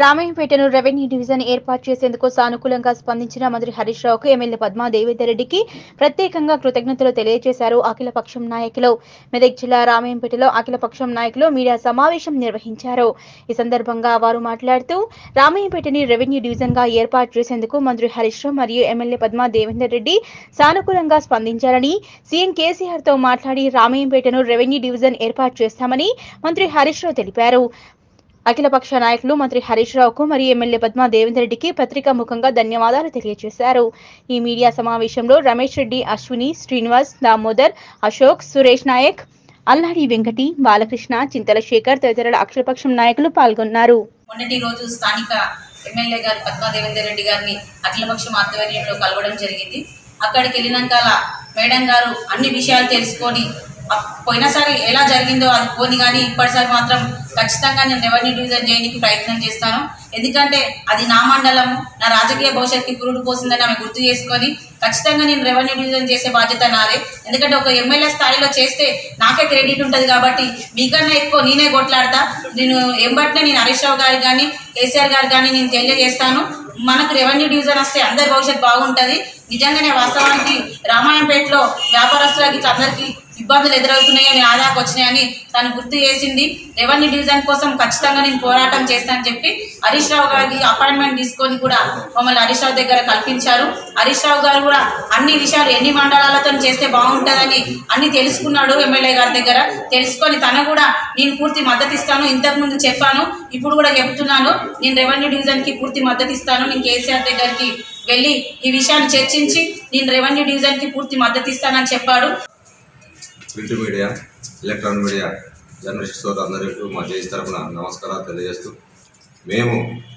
రామాయంపేటను revenue division ఏర్పాటు చేసేందుకు సానుకూలంగా స్పందించిన మంత్రి హరీష్ రావుకు ఎమ్మెల్యే పద్మా దేవేందర్ రెడ్డికి ప్రత్యేకంగా కృతజ్ఞతలు తెలియజేశారు అఖిలపక్షం నాయకులు మెదక్ జిల్లా రామాయంపేటలో అఖిలపక్షం నాయకులు మీడియా సమావేశం నిర్వహించారు ఈ సందర్భంగా వారు మాట్లాడుతూ రామాయంపేటని రెవెన్యూ డివిజన్ గా ఏర్పాటు చేసేందుకు మంత్రి హరీష్ రావు మరియు ఎమ్మెల్యే పద్మా దేవేందర్ రెడ్డి సానుకూలంగా స్పందించారని సీఎం కేసీఆర్ తో మాట్లాడి రామాయంపేటను రెవెన్యూ డివిజన్ ఏర్పాటు చేస్తామని మంత్రి హరీష్ రావు తెలిపారు అఖిలపక్ష నాయకులు మంత్రి హరీష్ రావుకు మరియు ఎమ్మెల్యే పద్మా దేవేందర్ రెడ్డికి పత్రికా ముఖంగా ధన్యవాదాలు తెలియజేశారు ఈ మీడియా సమావేశంలో రమేష్ రెడ్డి అశ్విని శ్రీనివాస్ దామోదర్ అశోక్ సురేష్ నాయక్ అల్లాడి వెంకటి బాలకృష్ణ చింతల శేఖర్ తదితరుల అఖిలపక్షం నాయకులు పాల్గొన్నారు మొన్నటి రోజు స్థానిక ఎమ్మెల్యే గారు పద్మా దేవేందర్ రెడ్డి గారిని అఖిలపక్షం ఆధ్వర్యంలో కలవడం జరిగింది అక్కడికి వెళ్ళినాక మేడం గారు అన్ని విషయాలు తెలుసుకొని అప్- పోయినసారి ఎలా జరిగిందో అది పోని కానీ ఇప్పటిసారి మాత్రం ఖచ్చితంగా నేను రెవెన్యూ డివిజన్ చేయడానికి ప్రయత్నం చేస్తాను ఎందుకంటే అది నా మండలము నా రాజకీయ భవిష్యత్తుకి పురుడు పోసిందని ఆమె గుర్తు చేసుకొని ఖచ్చితంగా నేను రెవెన్యూ డివిజన్ చేసే బాధ్యత నాదే ఎందుకంటే ఒక ఎమ్మెల్యే స్థాయిలో చేస్తే నాకే క్రెడిట్ ఉంటుంది కాబట్టి మీకన్నా ఎక్కువ నేనే కొట్లాడతా నేను ఎంబట్నే నేను హరీష్ రావు గారికి కానీ కేసీఆర్ గారికి కానీ నేను తెలియజేస్తాను మనకు రెవెన్యూ డివిజన్ వస్తే అందరి భవిష్యత్తు బాగుంటుంది నిజంగానే వాస్తవానికి రామాయంపేటలో వ్యాపారస్తులకి ఇట్లా అందరికీ ఇబ్బందులు ఎదురవుతున్నాయని ఆదాకు వచ్చినాయని తను గుర్తు చేసింది రెవెన్యూ డివిజన్ కోసం ఖచ్చితంగా నేను పోరాటం చేస్తానని చెప్పి హరీష్ రావు గారికి అపాయింట్మెంట్ తీసుకొని కూడా మమ్మల్ని హరీష్ రావు దగ్గర కల్పించారు హరీష్ రావు గారు కూడా అన్ని విషయాలు ఎన్ని మండలాలతో చేస్తే బాగుంటుందని అన్ని తెలుసుకున్నాడు ఎమ్మెల్యే గారి దగ్గర తెలుసుకొని తను కూడా నేను పూర్తి మద్దతు ఇస్తాను ఇంతకు ముందు చెప్పాను ఇప్పుడు కూడా చెప్తున్నాను నేను రెవెన్యూ డివిజన్కి పూర్తి మద్దతు ఇస్తాను నేను కేసీఆర్ దగ్గరికి వెళ్ళి ఈ విషయాన్ని చర్చించి నేను రెవెన్యూ డివిజన్కి పూర్తి మద్దతు ఇస్తానని చెప్పాడు print media electronic media journalist సోదరులందరికీ మా జేసీ తరఫున నమస్కారాలు తెలియజేస్తూ మేము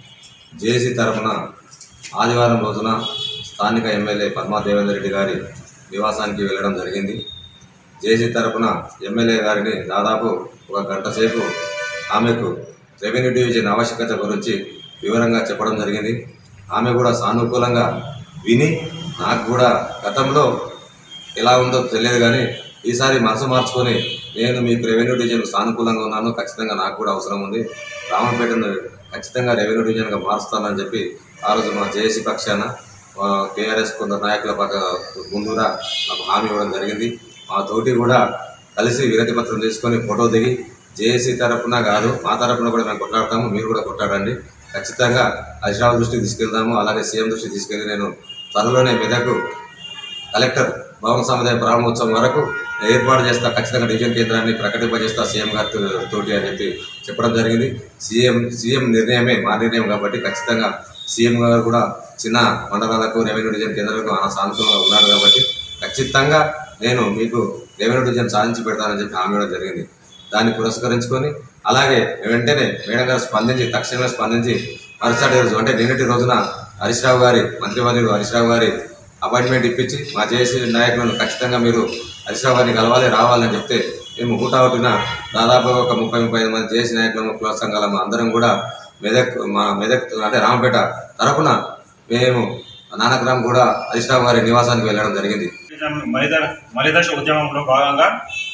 జేసీ తరఫున ఆదివారం రోజున స్థానిక ఎమ్మెల్యే పద్మా దేవేందర్ రెడ్డి గారి నివాసానికి వెళ్ళడం జరిగింది జేసీ తరఫున ఎమ్మెల్యే గారిని దాదాపు ఒక గంట సేపు ఆమెకు రెవెన్యూ డివిజన్ ఆవశ్యకత గురించి వివరంగా చెప్పడం జరిగింది ఆమె కూడా సానుకూలంగా విని నాకు కూడా గతంలో ఎలా ఉందో తెలియదు కానీ ఈసారి మనసు మార్చుకొని నేను మీకు రెవెన్యూ డివిజన్ సానుకూలంగా ఉన్నాను ఖచ్చితంగా నాకు కూడా అవసరం ఉంది రామంపేటను ఖచ్చితంగా రెవెన్యూ డివిజన్గా మారుస్తానని చెప్పి ఆ రోజు మా జేఏసీ పక్షాన కేఆర్ఎస్ కొందరు నాయకుల పక్క ముందుగా నాకు హామీ ఇవ్వడం జరిగింది మా తోటి కూడా కలిసి వినతి పత్రం తీసుకొని ఫోటో దిగి జేఏసీ తరపున కాదు మా తరపున కూడా మేము కొట్లాడతాము మీరు కూడా కొట్లాడండి ఖచ్చితంగా హరీశ్రావు దృష్టికి తీసుకెళ్దాము అలాగే సీఎం దృష్టికి తీసుకెళ్ళి నేను త్వరలోనే మెదకు కలెక్టర్ భవన సముదాయ ప్రారంభోత్సవం వరకు ఏర్పాటు చేస్తా ఖచ్చితంగా డివిజన్ కేంద్రాన్ని ప్రకటింపజేస్తా సీఎం గారి తోటి అని చెప్పి చెప్పడం జరిగింది సీఎం సీఎం నిర్ణయమే మా నిర్ణయం కాబట్టి ఖచ్చితంగా సీఎం గారు కూడా చిన్న మండలాలకు రెవెన్యూ డివిజన్ కేంద్రాలకు ఆ సానుకూలంగా ఉన్నారు కాబట్టి ఖచ్చితంగా నేను మీకు రెవెన్యూ డివిజన్ సాధించి పెడతానని చెప్పి హామీ ఇవ్వడం జరిగింది దాన్ని పురస్కరించుకొని అలాగే వెంటనే మేడం గారు స్పందించి తక్షణమే స్పందించి మరుసటి రోజు అంటే నిన్నటి రోజున హరీష్ రావు గారి మంత్రివర్యులు హరీష్ రావు గారి అపాయింట్మెంట్ ఇప్పించి మా జేఏసీ నాయకులను ఖచ్చితంగా మీరు హరీష్ రావు గారిని కలవాలి రావాలని చెప్తే మేము హుటాహుటిన దాదాపు ఒక ముప్పై ముప్పై ఐదు మంది జేఏసీ నాయకులను కుల సంఘాలము అందరం కూడా మెదక్ మా మెదక్ అంటే రామపేట తరపున మేము నానక్రామ్ కూడా హరీష్ రావు గారి నివాసానికి వెళ్ళడం జరిగింది మలిద మలిదశ ఉద్యమంలో భాగంగా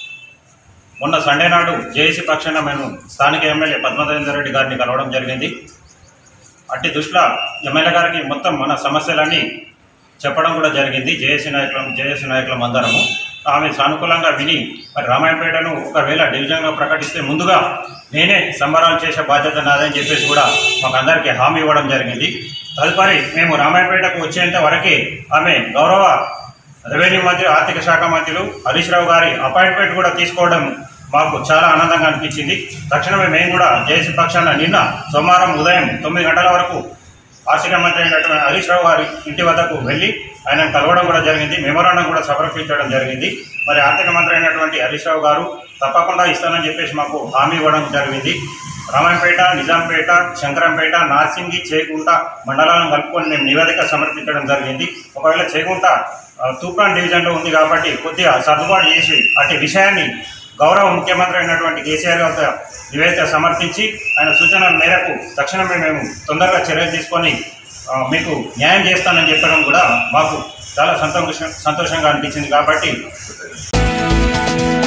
మొన్న సండే నాడు జేఏసీ పక్షాన మేము స్థానిక ఎమ్మెల్యే పద్మదేవేందర్ రెడ్డి గారిని కలవడం జరిగింది అట్టి దృష్టిలో ఎమ్మెల్యే గారికి మొత్తం మన సమస్యలన్నీ చెప్పడం కూడా జరిగింది జేఏసీ నాయకులం జేఏసీ నాయకులం అందరము ఆమె సానుకూలంగా విని మరి రామాయణపేటను ఒకవేళ డివిజన్గా ప్రకటిస్తే ముందుగా నేనే సంబరాలు చేసే బాధ్యత నాదని చెప్పేసి కూడా మాకు అందరికీ హామీ ఇవ్వడం జరిగింది తదుపరి మేము రామాయణపేటకు వచ్చేంత వరకే ఆమె గౌరవ రెవెన్యూ మంత్రి ఆర్థిక శాఖ మంత్రులు హరీష్ రావు గారి అపాయింట్మెంట్ కూడా తీసుకోవడం మాకు చాలా ఆనందంగా అనిపించింది తక్షణమే మేము కూడా జేసీ పక్షాన నిన్న సోమవారం ఉదయం తొమ్మిది గంటల వరకు ఆర్థిక మంత్రి అయినటువంటి హరీష్ రావు గారి ఇంటి వద్దకు వెళ్ళి ఆయనను కలవడం కూడా జరిగింది మెమోరాండం కూడా సమర్పించడం జరిగింది మరి ఆర్థిక మంత్రి అయినటువంటి హరీష్ రావు గారు తప్పకుండా ఇస్తానని చెప్పేసి మాకు హామీ ఇవ్వడం జరిగింది రామాయణపేట నిజాంపేట శంకరంపేట నార్సింగి చేకుంట మండలాలను కలుపుకొని మేము నివేదిక సమర్పించడం జరిగింది ఒకవేళ చేకుంట ఆ, తూప్రాన్ డివిజన్లో ఉంది కాబట్టి కొద్దిగా సర్దుబాటు చేసి అటు విషయాన్ని గౌరవ ముఖ్యమంత్రి అయినటువంటి కేసీఆర్ గారితో నివేదిక సమర్పించి ఆయన సూచనల మేరకు తక్షణమే మేము తొందరగా చర్యలు తీసుకొని ఆ, మీకు న్యాయం చేస్తానని చెప్పడం కూడా మాకు చాలా సంతోషం సంతోషంగా అనిపించింది కాబట్టి